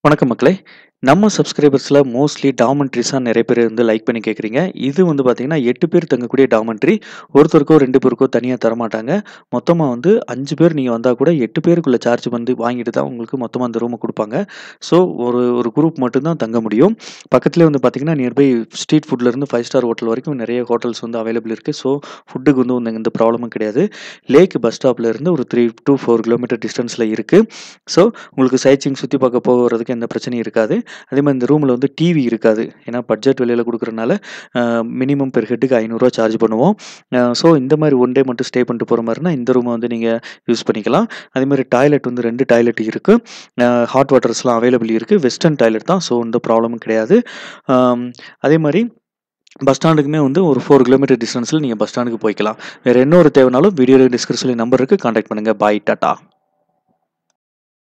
வணக்கம் மக்களே! நம்ம சப்ஸ்கிரைபர்ஸ்ல மோஸ்ட்லி டாமெண்ட்ரீஸா நெறைய பேர் வந்து லைக் பண்ணி கேட்குறீங்க. இது வந்து பார்த்தீங்கன்னா, 8 பேர் தங்கக்கூடிய டாமெண்ட்ரி. ஒருத்தருக்கோ, 2 பேருக்கோ தனியா தரமாட்டாங்க. மொத்தமா வந்து 5 பேர் நீங்க வந்தா கூட 8 பேருக்குள்ள சார்ஜ் வந்து வாங்கிட்டு தான் உங்களுக்கு மொத்தமா அந்த ரூம குடுப்பாங்க. ஸோ, ஒரு ஒரு குரூப் மட்டும் தான் தங்க முடியும். பக்கத்திலேயே வந்து பார்த்தீங்கன்னா, நியர்பை ஸ்ட்ரீட் ஃபுட்லேருந்து 5 ஸ்டார் ஹோட்டல் வரைக்கும் நெறைய ஹோட்டல்ஸ் வந்து அவைலபிள் இருக்கு. ஸோ, ஃபுட்டுக்கு வந்து ஒண்ணும் எந்த ப்ராப்ளமும் கிடையாது. லேக் பஸ் ஸ்டாப்லேருந்து ஒரு 3 டூ 4 கிலோமீட்டர் டிஸ்டன்ஸ்ல இருக்கு. ஸோ, உங்களுக்கு சைட் சீயிங் சுத்தி பார்க்க போறதுக்கு எந்த பிரச்சனையும் இருக்காது. அதேமாரி இந்த ரூம்ல வந்து டிவி இருக்காது. ஏன்னா பட்ஜெட் விலையில குடுக்குறனால, அ மினிமம் பெர் ஹெட்டுக்கு ரூ. 500 சார்ஜ் பண்ணுவோம். அ ஸோ, இந்த மாரி ஒன் டே மட்டும் ஸ்டே பண்ணிட்டு போற மாரினா, இந்த ரூம வந்து நீங்க யூஸ் பண்ணிக்கலாம். அதேமாரி டாய்லெட் வந்து 2 டாய்லெட் இருக்கு. அ ஹாட் வாட்டர்ஸ்லாம் அவைலபிள் இருக்கு. வெஸ்டர்ன் டாய்லெட் தான். ஸோ, எந்த ப்ராப்ளமும் கிடையாது. அம் அதேமாரி பஸ் ஸ்டாண்டுக்குமே வந்து ஒரு 4 கிலோமீட்டர் டிஸ்டன்ஸ்ல நீங்க பஸ் ஸ்டாண்டுக்கு போய்க்கலாம். வேற என்ன ஒரு தேவைனாலும் வீடியோல டிஸ்கிரிப்ஷன்ல நம்பர் இருக்கு. கான்டாக்ட் பண்ணுங்க. Bye, tata.